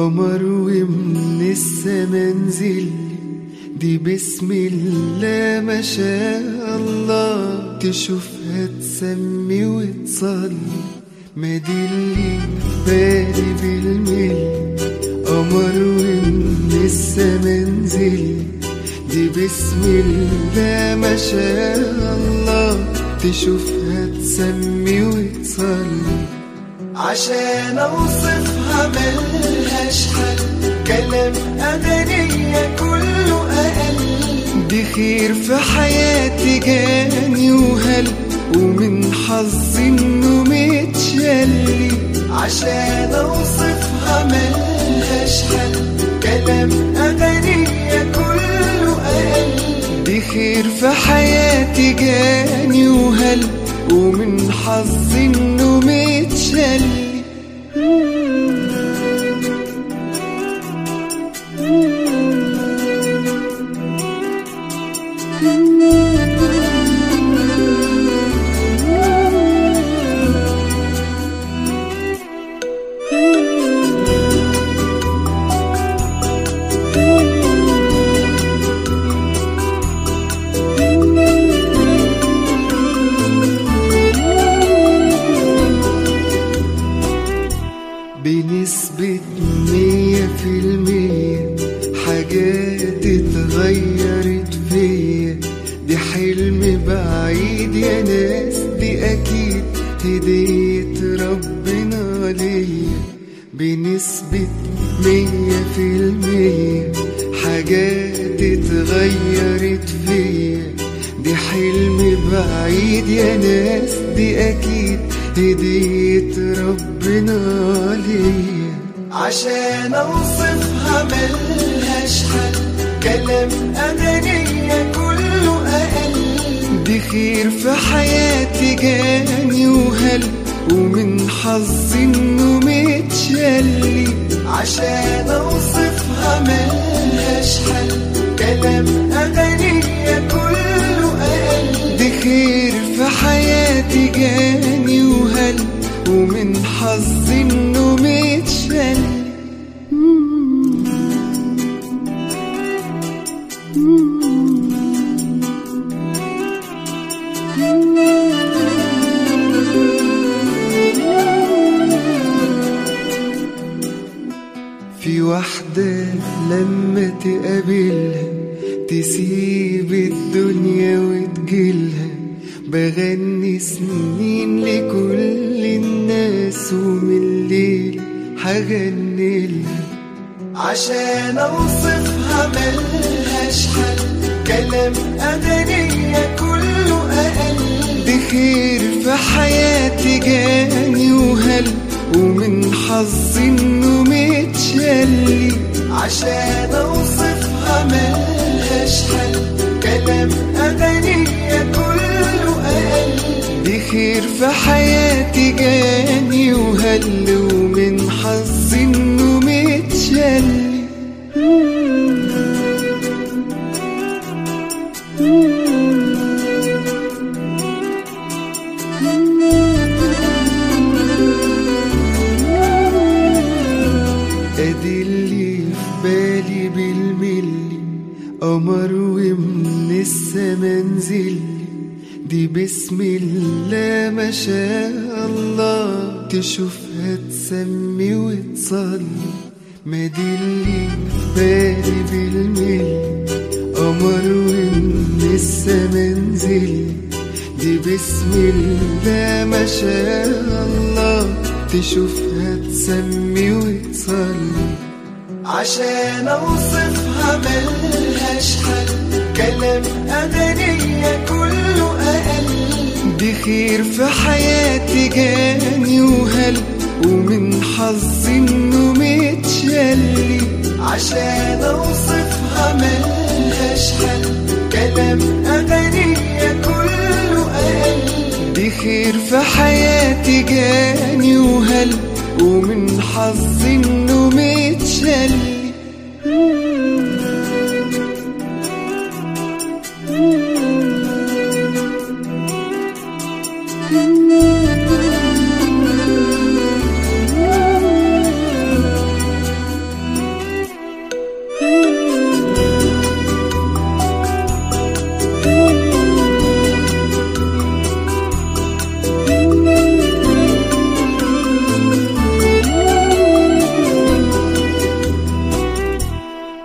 قمر ومن السما نزل دي بسم الله ما شاء الله تشوفها تسمي وتصلي ما دي اللي بالي بالمل قمر ومن السما نزل دي بسم الله ما شاء الله تشوفها تسمي وتصلي عشان اوصفها ملهاش حل كلام أغنية كله أقل دي خير في حياتي جاني وهل ومن حظي انه متشلي عشان اوصفها ملهاش حل كلام أغنية كله أقل دي خير في حياتي جاني وهل ومن حظي انه متشلي بنسبة مية في المية حاجات اتغيرت فيا دي حلم بعيد يا ناس دي أكيد هدية ربنا ليا بنسبة مية في المية حاجات اتغيرت فيا دي حلم بعيد يا ناس دي أكيد هدية ربنا ليا عشان أوصفها ملهاش حل كلام أغنية كله أقل دي خير في حياتي جاني وهل ومن حظي انه متشلي عشان اوصفها ملهاش حل كلام أغنية كله أقل دي خير في حياتي جاني وهل ومن حظي انه متشلي في واحدة لما تقابلها تسيب الدنيا وتجيلها بغني سنين لكل الناس ومن الليل هغني لها عشان اوصفها ملهاش حل كلام أغنية كله أقل دي خير في حياتي جاني وهل ومن حظي انه متشلي عشان اوصفها ملهاش حل كلام أغنية كله أقل دي خير في حياتي جاني وهل ومن حظي انه متشلي ادي اللي في بالي بالملي قمر ومن السما نزل دي بسم الله ما شاء الله تشوفها تسمي وتصلي ما دي اللي في بالي بالملي قمر ومن السما نزل دي بسم الله ما شاء الله تشوفها تسمي وتصلي عشان اوصفها ملهاش حل كلام أغنية كله أقل دي خير في حياتي جاني وهل ومن حظي انه متشلي عشان اوصفها ملهاش حل كلام أغنية كله أقل دي خير في حياتي جاني وهل ومن حظي انه متشلي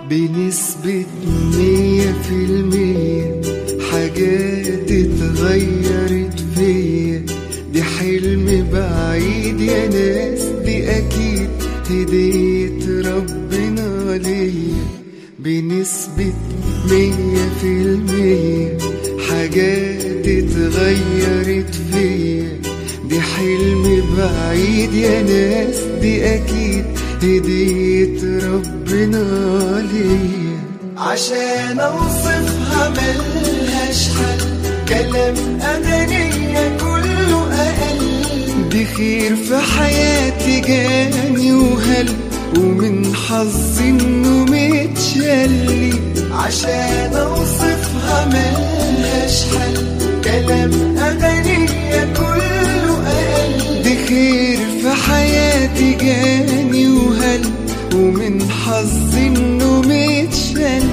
بنسبة مية في المية حاجات اتغيرت فيا دي حلم بعيد يا ناس دي أكيد هدية ربنا ليا بنسبة مية في المية حاجات اتغيرت فيا دي حلم بعيد يا ناس دي أكيد هدية ربنا ليا عشان أوصفها ملهاش حل كلام أنانية كله أقل دي خير في حياتي جاني وهل ومن حظي إنه متشلي عشان أوصفها ملهاش حل كلام أغانية كله أقل دي خير في حياتي جاني وهل ومن حظي إنه متشل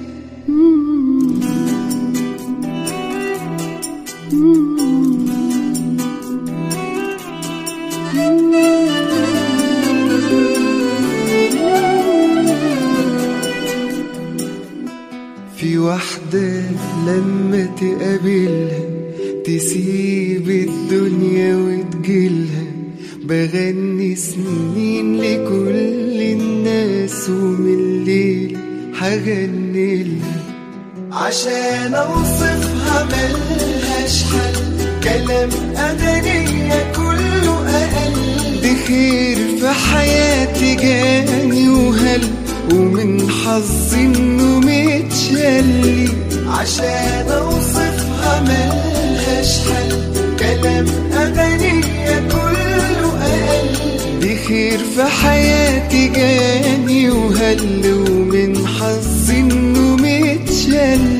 في واحدة لما تقابلها تسيب الدنيا وتجيلها بغني سنين لكل الناس ومن الليل هغني لها عشان اوصفها ملهاش حل كلام أغانية كله أقل دي خير في حياتي جاني وهل ومن حظي إنه متشلي عشان أوصفها ملهاش حل كلام أغانية كله أقل دي خير في حياتي جاني وهل ومن حظي إنه متشلي